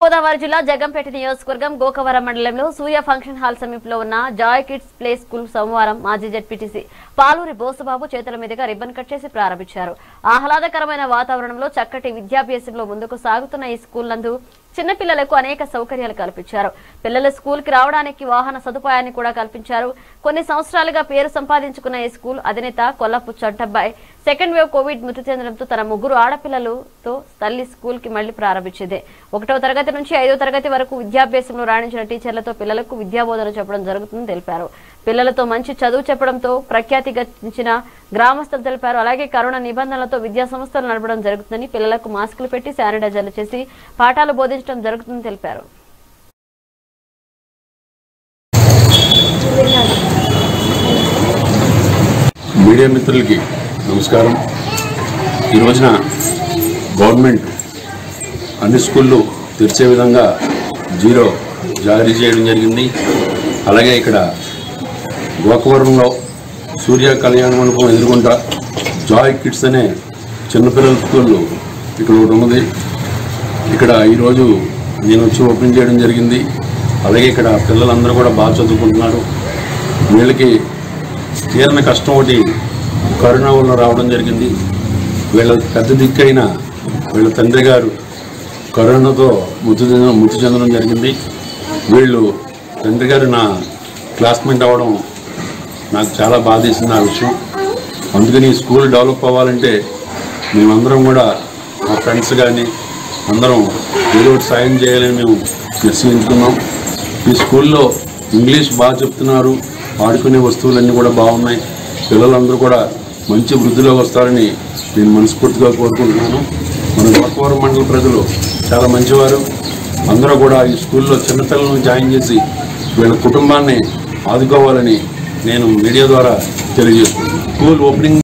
గోదావరి జిల్లా జగంపేట నియోజకవర్గం గోకవరం మండలంలో సూర్య ఫంక్షన్ హాల్ సమీపంలో ఉన్న జాయ్ కిడ్స్ ప్లే స్కూల్ సోమవారం మాజీ జడ్పీటీసీ పాలూరి బోసుబాబు చేతుల మీదుగా రిబ్బన్ కట్ చేసి ప్రారంభించారు ఆహ్లాదకరమైన వాతావరణంలో చక్కటి విద్యాభ్యాసంలో ముందుకు సాగుతున్న ఈ స్కూల్ నందు చిన్నపిల్లలకు అనేక సౌకర్యాలు కల్పించారు పిల్లలు స్కూల్ కి రావడానికి వాహన సదుపాయాన్ని కూడా కల్పించారు కొన్ని సంవత్సరాలుగా పేరు సంపాదించుకున్న ఈ స్కూల్ అధినేత Kollapu Chantabbai second wave covid మృతి చెందడంతో తన ముగ్గురు ఆడపిల్లలతో తల్లి స్కూల్ కి మళ్లీ ప్రారంభించింది ఒకటో తరగతి నుంచి ఐదో తరగతి వరకు విద్యాభ్యాసంలో రాణించిన టీచర్లతో పిల్లలకు విద్యాబోధన చెప్పడం జరుగుతుందని తెలిపారు పిల్లలతో మంచి చదువు చెప్పడంతో ప్రఖ్యాతి గర్తించిన గ్రామస్తులు తెలిపారు అలాగే కరోనా నిబంధనలతో విద్యా సంస్థలు నడపడం జరుగుతుందని పిల్లలకు మాస్కులు పెట్టి శానిటైజర్లు చేసి పాఠాలు బోధించడం జరుగుతుందని తెలిపారు మీడియా మిత్రులకి నమస్కారం ఈ రోజున గవర్నమెంట్ అన్ని స్కూళ్ళు తెరిచే విధంగా జీరో జారీ చేయడం జరిగింది అలాగే ఇక్కడ గోకవరంలో సూర్య కళ్యాణ మండపం ఎదురుకుంటా జాయ్ కిడ్స్ అనే చిన్నపిల్లల స్కూళ్ళు ఇక్కడ ఒకటి ఉన్నది ఇక్కడ ఈరోజు నేను వచ్చి ఓపెన్ చేయడం జరిగింది అలాగే ఇక్కడ పిల్లలందరూ కూడా బాగా చదువుకుంటున్నారు వీళ్ళకి తీరని కష్టం ఒకటి కరోనా వల్ల రావడం జరిగింది వీళ్ళ పెద్ద దిక్కైన వీళ్ళ తండ్రి గారు కరోనాతో మృతి చెందడం మృతి చెందడం జరిగింది వీళ్ళు తండ్రి గారు నా క్లాస్మేట్ అవ్వడం నాకు చాలా బాధేసింది ఆ విషయం అందుకని ఈ స్కూల్ డెవలప్ అవ్వాలంటే మేమందరం కూడా మా ఫ్రెండ్స్ కానీ అందరం ఏదో ఒకటి సాయం చేయాలని మేము నిశ్చయించుకున్నాం ఈ స్కూల్లో ఇంగ్లీష్ బాగా చెప్తున్నారు ఆడుకునే వస్తువులన్నీ కూడా బాగున్నాయి పిల్లలందరూ కూడా మంచి వృద్ధిలోకి వస్తారని నేను మనస్ఫూర్తిగా కోరుకుంటున్నాను మన గోకవరం మండల ప్రజలు చాలా మంచివారు అందరూ కూడా ఈ స్కూల్లో చిన్నపిల్లలను జాయిన్ చేసి వీళ్ళ కుటుంబాన్ని ఆదుకోవాలని నేను మీడియా ద్వారా తెలియజేస్తున్నాను స్కూల్ ఓపెనింగ్